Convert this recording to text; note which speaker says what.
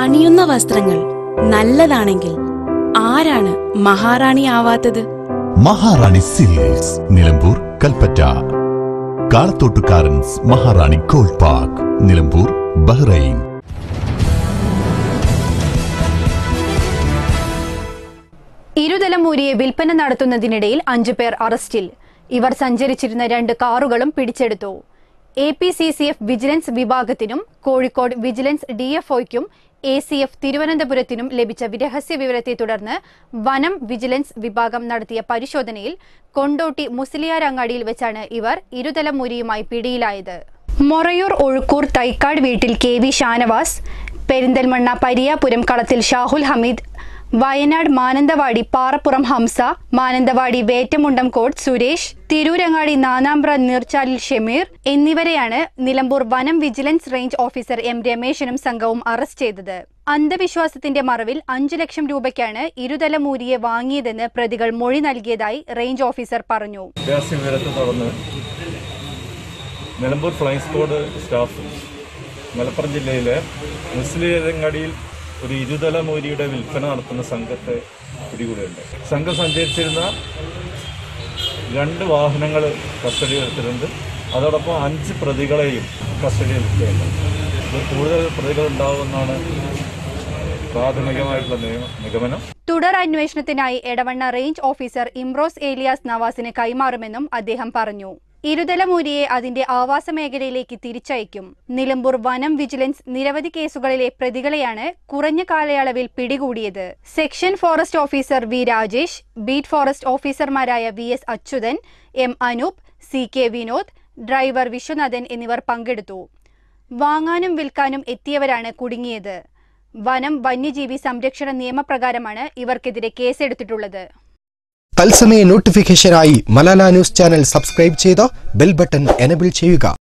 Speaker 1: അണിയുന്ന വസ്ത്രങ്ങൾ നല്ലതാണെങ്കിൽ ആരാണ് മഹാറാണി ആവാത്തത്
Speaker 2: മഹാറാണി സിൽക്സ് നിലമ്പൂർ കൽപ്പറ്റ കാളത്തോട്ടുകാരൻസ് Maharani gold park Nilambur Bahrain
Speaker 3: ഇരുതലമൂരിയെ വിൽപ്പന നടത്തുന്നതിനിടയിൽ അഞ്ചു പേർ അറസ്റ്റിൽ ഇവർ സഞ്ചരിച്ചിരുന്ന രണ്ട് കാറുകളും പിടിച്ചെടുത്തു A P C C F vigilance വിഭാഗത്തിനും കോഴിക്കോട് വിജിലൻസ് ഡിഎഫ്ഒയ്ക്കും എ സി എഫ് തിരുവനന്തപുരത്തിനും ലഭിച്ച രഹസ്യ വിവരത്തെ തുടർന്ന് വനം വിജിലൻസ് വിഭാഗം നടത്തിയ പരിശോധനയിൽ കൊണ്ടോട്ടി മുസ്ലിയാരങ്ങാടിയിൽ വെച്ചാണ് ഇവർ ഇരുതലമൂരിയുമായി പിടിയിലായത് മൊറയൂർ ഒഴുക്കൂർ തൈക്കാട് വീട്ടിൽ കെ വി ഷാനവാസ് പെരിന്തൽമണ്ണ പരിയാപുരം കളത്തിൽ ഷാഹുൽ ഹമീദ് വയനാട് മാനന്തവാടി പാറപ്പുറം ഹംസ മാനന്തവാടി വേറ്റമുണ്ടം കോട്ട് സുരേഷ് തിരൂരങ്ങാടി നാനാമ്പ്ര നീർച്ചാലിൽ ഷമീർ എന്നിവരെയാണ് നിലമ്പൂർ വനം വിജിലൻസ് റേഞ്ച് ഓഫീസർ എം രമേശനും സംഘവും അറസ്റ്റ് ചെയ്തത് അന്ധവിശ്വാസത്തിന്റെ മറവിൽ അഞ്ചു ലക്ഷം രൂപയ്ക്കാണ് ഇരുതലമൂരിയെ വാങ്ങിയതെന്ന് പ്രതികൾ മൊഴി നൽകിയതായി റേഞ്ച് ഓഫീസർ പറഞ്ഞു
Speaker 4: രഹസ്യ വിവരത്തെ തുടർന്ന് Nilambur flying squad staff Malappuram ജില്ലയിലെ മുസ്ലിംങ്ങടിയിൽ ഒരു ഇരുതല മൂരിയുടെ വിൽപ്പന നടത്തുന്ന സംഘത്തെ പിടികൂടിയുണ്ട് സംഘം സഞ്ചരിച്ചിരുന്ന രണ്ട് വാഹനങ്ങൾ കസ്റ്റഡി എടുത്തിട്ടുണ്ട് അതോടൊപ്പം അഞ്ച് പ്രതികളെയും കസ്റ്റഡി എടുത്തിട്ടുണ്ട് ഇത് കൂടുതൽ പ്രതികൾ ഉണ്ടാവുമെന്നാണ് പ്രാഥമികമായിട്ടുള്ള നിഗ- നിഗമനം
Speaker 3: തുടർ അന്വേഷണത്തിനായി Edavanna range officer Imroz alias നവാസിന് കൈമാറുമെന്നും അദ്ദേഹം പറഞ്ഞു ഇരുതലമൂരിയെ അതിന്റെ ആവാസ മേഖലയിലേക്ക് തിരിച്ചയക്കും നിലമ്പൂർ വനം വിജിലൻസ് നിരവധി കേസുകളിലെ പ്രതികളെയാണ് കുറഞ്ഞ കാലയളവിൽ പിടികൂടിയത് section forest officer V Rajesh beat forest ഓഫീസർമാരായ V S Achuthan M Anoop C K Vinod driver Viswanathan എന്നിവർ പങ്കെടുത്തു വാങ്ങാനും വിൽക്കാനും എത്തിയവരാണ് കുടുങ്ങിയത് വനം വന്യജീവി സംരക്ഷണ നിയമപ്രകാരമാണ് ഇവർക്കെതിരെ കേസെടുത്തിട്ടുള്ളത്
Speaker 5: തത്സമയ നോട്ടിഫിക്കേഷനായി മലാല ന്യൂസ് ചാനൽ സബ്സ്ക്രൈബ് ചെയ്ത് ബെൽ ബട്ടൺ എനബിൾ ചെയ്യുക